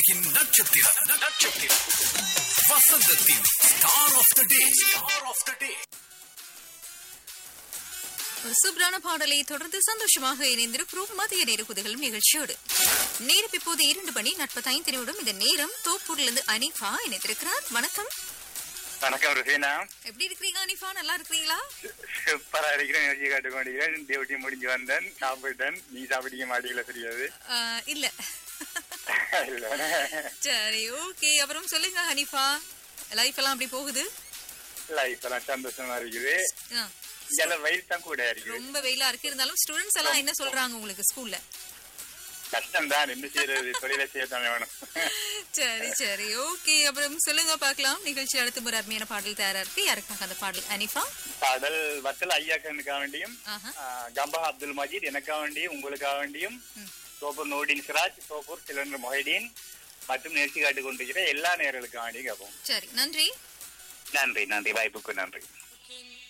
உலகின் நட்சத்திரம் நட்சத்திரம் வசந்தத்தின் star of the day star of the day ஒரு சூப்பரான பாடலை தொடர்ந்து சந்தோஷமாக இணைந்திருக்கிறோம் மதிய நேர குதிகளும் நிகழ்ச்சியோடு நேரம் இப்போது இரண்டு மணி நாற்பத்தைந்து நிமிடம் இந்த நேரம் தோப்பூர்லிருந்து அனிஃபா இணைந்திருக்கிறார் வணக்கம் வணக்கம் ருஹீனா எப்படி இருக்கிறீங்க அனிஃபா நல்லா இருக்கிறீங்களா சூப்பரா இருக்கிறேன் நிகழ்ச்சி காட்டு கொண்டிருக்கிறேன் டியூட்டி முடிஞ்சு வந்தேன் சாப்பிட்டேன் நீ சாப்பிட்டீங்க மாட்டிக்கல தெரியாது ஆஹ், இல்ல இல்ல சரி ஓகே அப்புறம் சொல்லுங்க ஹனிஃபா லைஃப் எல்லாம் அப்படி போகுது லைஃப் எல்லாம் சந்தோஷமா இருக்குது ஆ, இங்க வெயில் தான் கூட இருக்குது ரொம்ப வெயிலா இருக்கு இருந்தாலும் ஸ்டூடெண்ட்ஸ் எல்லாம் என்ன சொல்றாங்க உங்களுக்கு ஸ்கூல்ல கஷ்டம் தான் என்ன செய்யறது தொழிலை செய்யத்தானே வேணும் சரி சரி ஓகே அப்புறம் சொல்லுங்க பார்க்கலாம் நிகழ்ச்சி அடுத்த ஒரு அருமையான பாடல் தயாரா இருக்கு யாருக்காக அந்த பாடல் அனிஃபா பாடல் வத்தல் ஐயாக்கனுக்காக வேண்டியும் ஆஹா ஆ, கம்பா அப்துல் மஜீத் எனக்காக வேண்டியும் உங்களுக்காக வேண்டியும் ம். சோப்பூர் நூடின் சிராஜ் சோப்பூர் சிலண்டர் மொஹிடீன் மற்றும் நிகழ்ச்சி காட்டு கொண்டிருக்கிற எல்லா நேர்களுக்காக வேண்டியும் கேட்போம் சரி நன்றி நன்றி நன்றி வாய்ப்புக்கு நன்றி